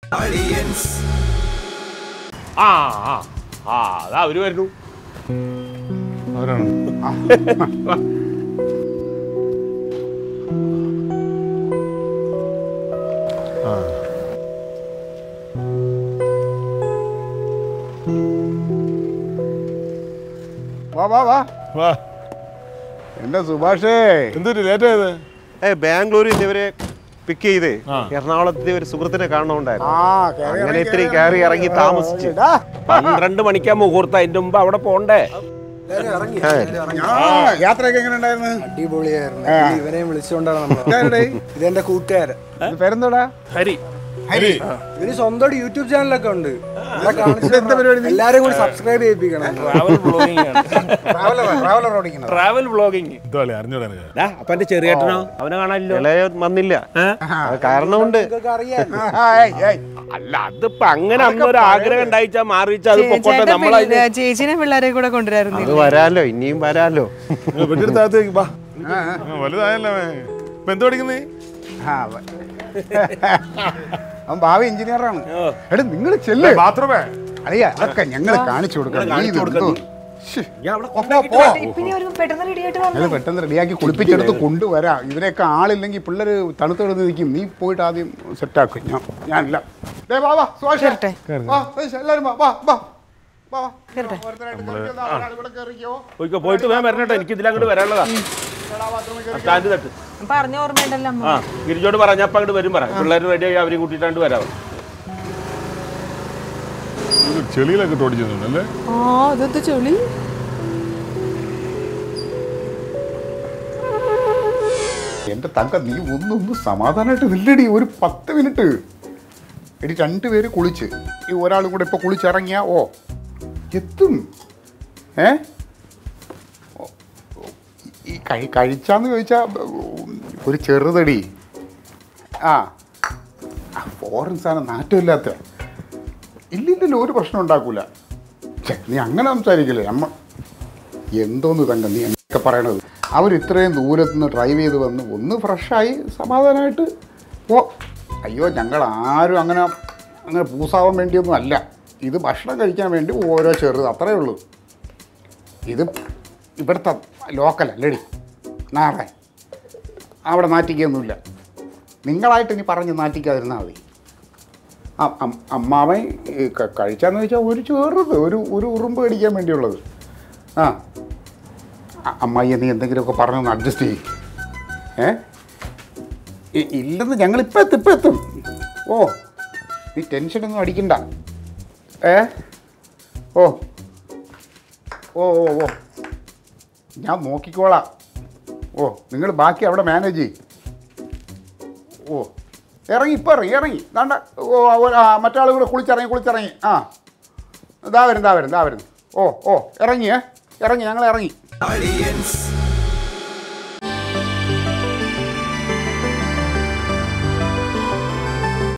ആ ആ ആ അതാ അവര് വരുന്നു അവരാണ് ആ വാ വാ വാ വാ എന്റെ സുഭാഷേ എന്തൊരു ലേറ്റ് ആയത് ഏ ബാംഗ്ലൂരിൽ നിന്ന് ഇവരെ പിക്ക് ചെയ്ത് ആ. എറണാകുളത്ത് ഒരു സുഹൃത്തിനെ കാണണമുണ്ടായിരുന്നു ആ കേറി അങ്ങനെ ഇറങ്ങി, ഇത്തിരി കേറി കയറി ഇറങ്ങി. ഇറങ്ങി താമസിച്ച് ഡാ, പന്ത്രണ്ട് മണിക്കാ മുഹൂർത്തം അതിന്റെ മുമ്പ് അവിടെ പോണ്ടേ ആ, യാത്രയൊക്കെ എങ്ങനെ ഉണ്ടായിരുന്നു അടിപൊളിയായിരുന്നു ആ. ഇത് ഇവനെയും വിളിച്ചുകൊണ്ടാണ് നമ്മൾ ഇതാരുടെ? ഇതെന്റെ കൂട്ടുകാരൻ ഇത് പേരെന്താടാ ഹരി ഹരി ഇവന് സ്വന്തമായിട്ട് യൂട്യൂബ് ചാനലൊക്കെ ഉണ്ട് നമ്മളെ കാണിച്ച് ഇത് എന്താ പരിപാടി നീ? എല്ലാരും കൂടി സബ്സ്ക്രൈബ് ചെയ്യിപ്പിക്കണം ട്രാവൽ വ്ളോഗിംഗ് ആണ് ട്രാവലർ ട്രാവലർ ഓടിക്കുന്നത് ട്രാവൽ വ്ളോഗിങ് ഇതോളെ അറിഞ്ഞൂടാ എനിക്ക് അപ്പൊ എന്റെ ചെറിയേട്ടനോ അവനെ കാണാനില്ലോ ഇളയ വന്നില്ല അത് കാരണമുണ്ട് നിങ്ങൾക്ക് അറിയാം അല്ല അതിപ്പോ അങ്ങനെ അന്നൊരു ആഗ്രഹം ഉണ്ടായിച്ചാ മാറിച്ചാ അത് പൊക്കോട്ടെ ചേട്ടൻ നമ്മളതിന് പിള്ളേ- ചേച്ചിനെ പിള്ളേരെ കൂടെ അത് കൊണ്ടുവരാറുന്നില്ല വരാലോ ഇനിയും വരാലോ വെട്ടിയെടുത്ത് അകത്തേക്ക് വാ ആ, വലുതായല്ലേ അവൻ. ഇപ്പൊ എന്ത് പഠിക്കുന്നേ ആ, അവ- അവൻ ഭാവി എഞ്ചിനീയറാണ് എടാ നിങ്ങൾ ചെല്ലേ ബാത്റൂമേ അറിയ അതൊക്കെ ഞങ്ങൾ കാണിച്ചു കൊടുക്കണം നീ ഇത് എന്തോ? ശ്ശ്. പോ, പോ. ഇപ്പൊ ഇനി ഒരു പെട്ടെന്ന് റെഡി ആയിട്ട് ഞങ്ങൾ പെട്ടെന്ന് റെഡിയാക്കി കുളിപ്പിച്ചെടുത്ത് കൊണ്ടുവരാം ഇവരെയൊക്കെ ആളില്ലെങ്കിൽ പിള്ളേർ തണുത്ത് കിടന്ന് നിൽക്കും നീ പോയിട്ട് ആദ്യം സെറ്റാക്കും ഞാൻ ഞാനില്ല ദേ, വാ, വാ, സുഭാഷേ. വരട്ടെ. വാ, സുഭാഷ്, എല്ലാവരും വാ, വാ, വാ. വാ, വാ. ഓരോരുത്തരായിട്ട് കേറിക്കോ, ദാ, ഒരാൾ ഇവിടെ കേറിക്കോ. പോയിക്കോ പോയിട്ട് വേഗം വരണട്ടോ എനിക്ക് ഇതിലങ്ങോട്ട് വരാനുള്ളതാ സ്റ്റാൻഡ് തട്ട് പറഞ്ഞ ഓർമ്മയുണ്ടല്ലോ ആ ഗിരിജോട് പറഞ്ഞപ്പോ അങ്ങോട്ട് വരും പറ പിള്ളേർ റെഡി ആയി അവരെ കൂട്ടിയിട്ടാണ്ട് വരാം ഇത് ചെളിയിലൊക്കെ ഇട്ട് ഓടിച്ചു അല്ലേ ആ അതെന്താ ചൊളി എന്റെ തങ്ക നീ ഒന്നൊന്ന് സമാധാനമായിട്ട് നില്ലടി ഒരു പത്ത് മിനിറ്റ് എടി രണ്ടുപേര് കുളിച്ച് ഈ ഒരാളും കൂടെ ഇപ്പൊ കുളിച്ചിറങ്ങിയ ഓ എത്തും ഏ ഓ, ഈ കഴി കഴിച്ചാന്ന് ചോദിച്ചാ ഒരു ചെറുതടി ആ ആ, ഫോറിൻ സാധനം നാറ്റമില്ലാത്ത ഇല്ലില്ലല്ലോ ഒരു പ്രശ്നം ഉണ്ടാക്കൂല ഛെ, നീ അങ്ങനെ സംസാരിക്കില്ലേ അമ്മ എന്തോന്ന് തങ്ക നീ എന്നൊക്കെ പറയണത് അവർ ഇത്രയും ദൂരത്ത് നിന്ന് ഡ്രൈവ് ചെയ്ത് വന്ന് ഒന്ന് ഫ്രഷായി സമാധാനമായിട്ട് പോ അയ്യോ ഞങ്ങൾ ആരും അങ്ങനെ അങ്ങനെ പൂസാവാൻ വേണ്ടിയൊന്നും അല്ല ഇത് ഭക്ഷണം കഴിക്കാൻ വേണ്ടി ഓരോ ചെറുത് അത്രേ ഉള്ളൂ ഇത് ഇവിടുത്തെ ലോക്കൽ അല്ലടി നാളെ അവിടെ നാറ്റിക്കൊന്നുമില്ല നിങ്ങളായിട്ട് ഇനി പറഞ്ഞ് നാറ്റിക്കാതിരുന്നാൽ മതി അ- അം- അമ്മാവൻ ഈ ക- കഴിച്ചാന്ന് വെച്ചാൽ ഒരു ചെറുത് ഒരു ഒരു ഉറുമ്പ് കടിക്കാൻ വേണ്ടിയുള്ളത് ആ അ- അമ്മായി നീ എന്തെങ്കിലുമൊക്കെ പറഞ്ഞൊന്ന് അഡ്ജസ്റ്റ് ചെയ്യും ഏ ഇ- ഇല്ലെന്ന് ഞങ്ങളിപ്പോൾ എത്തും ഇപ്പം എത്തും ഓ നീ ടെൻഷനൊന്നും അടിക്കണ്ട ഏ ഓ ഓ ഓ ഓ ഞാൻ നോക്കിക്കോളാം ഓ നിങ്ങൾ ബാക്കി അവിടെ മാനേജ് ചെയ്യും ഓ ഇറങ്ങി ഇപ്പം ഇറങ്ങി ഇറങ്ങി ദാണ്ട ഓ ആ, ആ, മറ്റാൾ കൂടെ കുളിച്ചിറങ്ങി കുളിച്ചിറങ്ങി ആ ഇതാ വരും ഇതാ വരും ഇതാ വരുന്നു ഓ ഓ ഇറങ്ങിയേ ഇറങ്ങി ഞങ്ങൾ ഇറങ്ങി